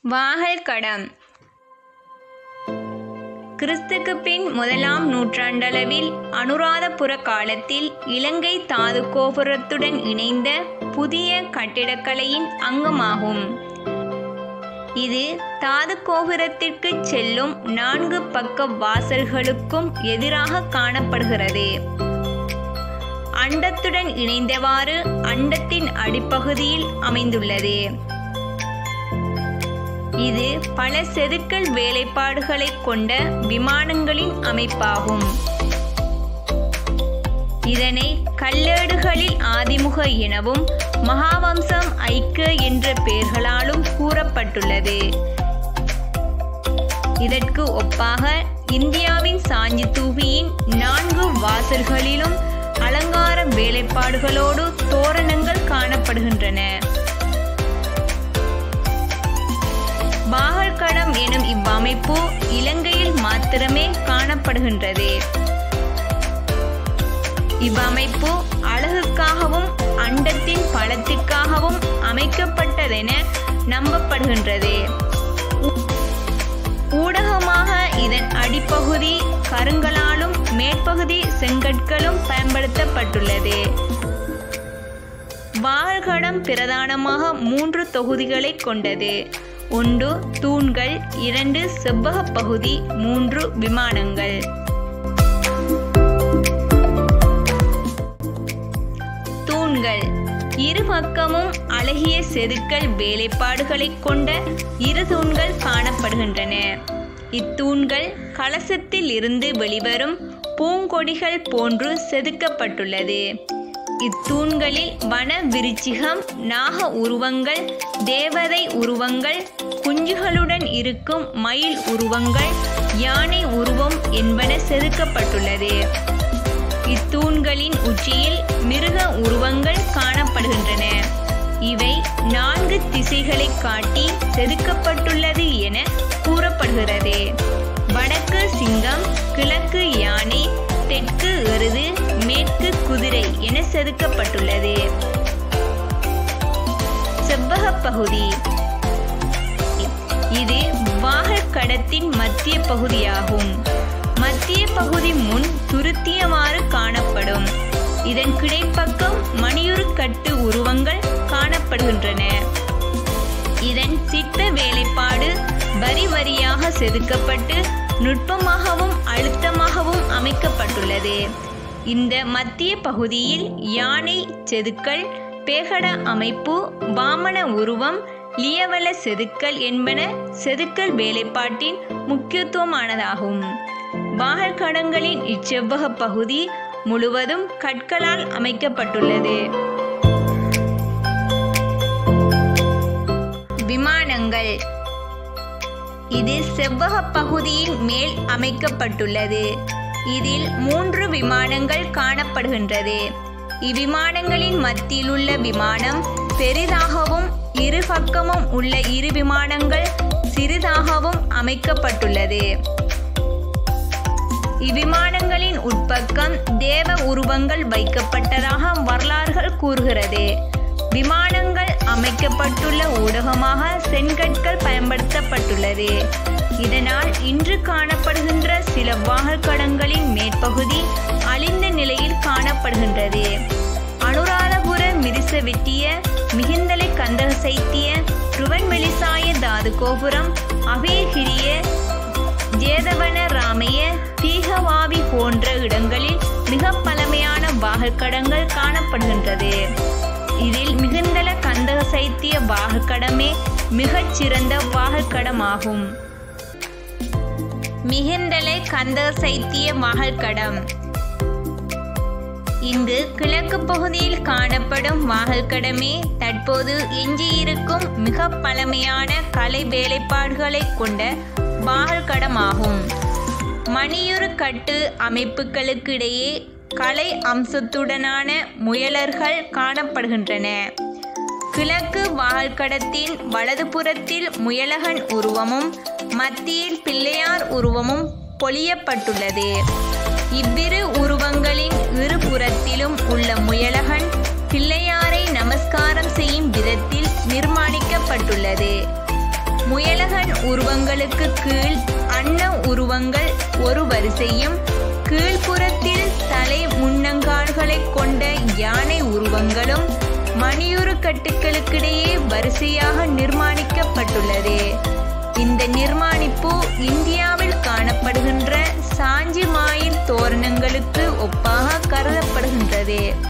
வாகல் கடம் கிறிஸ்துக்கு பின் முதலாம் நூற்றாண்டளவில் அனுராதபுர காலத்தில் இலங்கை தாது கோபுரத்துடன் இணைந்த புதிய கட்டிடக்கலையின் அங்கமாகும் இது தாது கோபுரத்திற்கு செல்லும் நான்கு பக்க வாசல்களுக்கும் எதிராக காணப்படுகிறது அண்டத்துடன் இணைந்தவாறு அண்டத்தின் அடிப்பகுதியில் அமைந்துள்ளது இது பல செதுக்கல் வேலைப்பாடுகளை கொண்ட விமானங்களின் அமைப்பாகும் இதனை கல்லேடுகளில் ஆதிமுக எனவும் மகாவம்சம் ஐக்க என்ற பெயர்களாலும் கூறப்பட்டுள்ளது இதற்கு ஒப்பாக இந்தியாவின் சாஞ்சி தூபியின் நான்கு வாசல்களிலும் அலங்கார வேலைப்பாடுகளோடு தோரணங்கள் காணப்படுகின்றன பாகல்கடம் எனும் இவ்வமைப்பு இலங்கையில் மாத்திரமே காணப்படுகின்றது இவ்வமைப்பு அழகுக்காகவும் அண்டத்தின் பலத்திற்காகவும் அமைக்கப்பட்டதென நம்பப்படுகின்றது ஊடகமாக இதன் அடிப்பகுதி கருங்கலாலும் மேற்பகுதி செங்கற்களும் பயன்படுத்தப்பட்டுள்ளது வாகல்கடம் பிரதானமாக மூன்று தொகுதிகளை கொண்டது ஒன்று தூண்கள் இரண்டு செவ்வக பகுதி மூன்று விமானங்கள் தூண்கள் இரு பக்கமும் அழகிய செதுக்கல் வேலைப்பாடுகளை கொண்ட இரு தூண்கள் காணப்படுகின்றன இத்தூண்கள் கலசத்தில் இருந்து வெளிவரும் பூங்கொடிகள் போன்று செதுக்கப்பட்டுள்ளது இத்தூண்களில் வன விருச்சிகம் நாக உருவங்கள் தேவதை உருவங்கள் குஞ்சுகளுடன் இருக்கும் மயில் உருவங்கள் யானை உருவம் என்பன செதுக்கப்பட்டுள்ளது இத்தூண்களின் உச்சியில் மிருக உருவங்கள் காணப்படுகின்றன இவை நான்கு திசைகளை காட்டி செதுக்கப்பட்டுள்ளது என கூறப்படுகிறது வடக்கு சிங்கம் கிழக்கு யானை தெற்கு எருது மேற்கு குதிரை என செதுக்கப்பட்டுள்ளது செவ்வக பகுதி இது வாகக்கடத்தின் மத்திய பகுதியாகும் மத்திய பகுதி முன் துருத்தியமாறு காணப்படும் இதன் கிடைப்பக்கம் மணியுறு கட்டு உருவங்கள் காணப்படுகின்றன இதன் சிற்ப வேலைப்பாடு வரி வரியாக செதுக்கப்பட்டு நுட்பமாகவும் அழுத்தமாகவும் அமைக்கப்பட்டுள்ளது இந்த மத்திய பகுதியில் யானை செதுக்கல் பேகட அமைப்பு வாமன உருவம் லியவல செதுக்கல் என்பன செதுக்கல் வேலைப்பாட்டின் முக்கியத்துவமானதாகும் வாகல்கடங்களின் இச்செவ்வக பகுதி முழுவதும் கற்களால் அமைக்கப்பட்டுள்ளது விமானங்கள் இது செவ்வக பகுதியின் மேல் அமைக்கப்பட்டுள்ளது இதில் மூன்று விமானங்கள் காணப்படுகின்றது இவ்விமானங்களின் மத்தியிலுள்ள விமானம் பெரிதாகவும் இரு பக்கமும் உள்ள இரு விமானங்கள் சிறிதாகவும் அமைக்கப்பட்டுள்ளது இவ்விமானங்களின் உட்பக்கம் தேவ உருவங்கள் வைக்கப்பட்டதாக வரலாறுகள் கூறுகிறது விமானங்கள் அமைக்கப்பட்டுள்ள ஊடகமாக செங்கற்கள் பயன்படுத்தப்பட்டுள்ளது இதனால் இன்று காணப்படுகின்ற சில வாகல்கடங்களின் மேற்பகுதி அழிந்த நிலையில் காணப்படுகின்றது அனுராதபுர மிரிச வெட்டிய மிகுந்தலை கந்தக சைத்திய ருவன் மெலிசாய தாது கோபுரம் அபயகிரிய ஜேதவன ராமைய தீகவாவி போன்ற இடங்களில் மிக பழமையான வாகல்கடங்கள் காணப்படுகின்றது இதில் மிகுந்தல கந்தக சைத்திய வாகக்கடமே மிகச் சிறந்த வாகல்கடமாகும் மிகுந்தலை கந்தக சைத்திய வாகல்கடம் இங்கு கிழக்கு பகுதியில் காணப்படும் வாகல்கடமே தற்போது எஞ்சியிருக்கும் மிக பழமையான கலை வேலைப்பாடுகளை கொண்ட வாகல்கடமாகும் மணியுறு கட்டு அமைப்புகளுக்கிடையே கலை அம்சத்துடனான முயலர்கள் காணப்படுகின்றன கிழக்கு வால்கடத்தின் வலதுபுறத்தில் முயலகன் உருவமும் மத்தியில் பிள்ளையார் உருவமும் பொலியப்பட்டுள்ளது இவ்விரு உருவங்களின் இருபுறத்திலும் உள்ள முயலகன் பிள்ளையாரை நமஸ்காரம் செய்யும் விதத்தில் நிர்மாணிக்கப்பட்டுள்ளது முயலகன் உருவங்களுக்கு கீழ் அன்ன உருவங்கள் ஒரு வரிசையும் கீழ்ப்புறத்தில் தலை முன்னங்கால்களைக் கொண்ட யானை உருவங்களும் மணியுறு கட்டுகளுக்கிடையே வரிசையாக நிர்மாணிக்கப்பட்டுள்ளது இந்த நிர்மாணிப்பு இந்தியாவில் காணப்படுகின்ற சாஞ்சி மாயின் தோரணங்களுக்கு ஒப்பாக கருதப்படுகின்றது